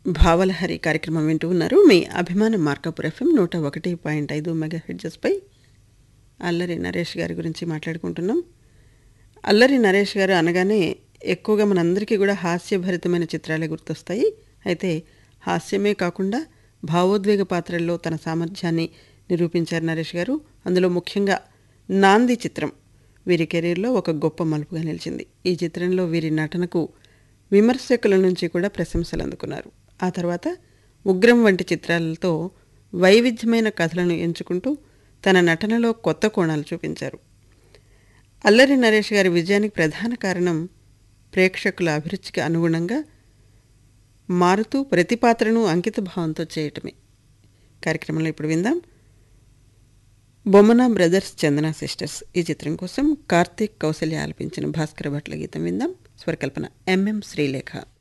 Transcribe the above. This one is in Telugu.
భావలహరి కార్యక్రమం వింటూ ఉన్నారు మీ అభిమాన మార్కాపుర్ ఎఫ్ఎం నూట ఒకటి పాయింట్ ఐదు మెగా హెడ్జెస్పై అల్లరి నరేష్ గారి గురించి మాట్లాడుకుంటున్నాం అల్లరి నరేష్ గారు అనగానే ఎక్కువగా మనందరికీ కూడా హాస్యభరితమైన చిత్రాలే గుర్తొస్తాయి అయితే హాస్యమే కాకుండా భావోద్వేగ పాత్రల్లో తన సామర్థ్యాన్ని నిరూపించారు నరేష్ గారు అందులో ముఖ్యంగా నాంది చిత్రం వీరి కెరీర్లో ఒక గొప్ప మలుపుగా నిలిచింది ఈ చిత్రంలో వీరి నటనకు విమర్శకుల నుంచి కూడా ప్రశంసలు అందుకున్నారు ఆ తర్వాత ఉగ్రం వంటి చిత్రాలతో వైవిధ్యమైన కథలను ఎంచుకుంటూ తన నటనలో కొత్త కోణాలు చూపించారు అల్లరి నరేష్ గారి విజయానికి ప్రధాన కారణం ప్రేక్షకుల అభిరుచికి అనుగుణంగా మారుతూ ప్రతి పాత్రను అంకిత భావంతో చేయటమే కార్యక్రమంలో ఇప్పుడు విందాం బొమ్మన బ్రదర్స్ చందన సిస్టర్స్ ఈ చిత్రం కోసం కార్తీక్ కౌశల్య ఆలపించిన భాస్కర భట్ల గీతం విందాం స్వరకల్పన ఎంఎం శ్రీలేఖ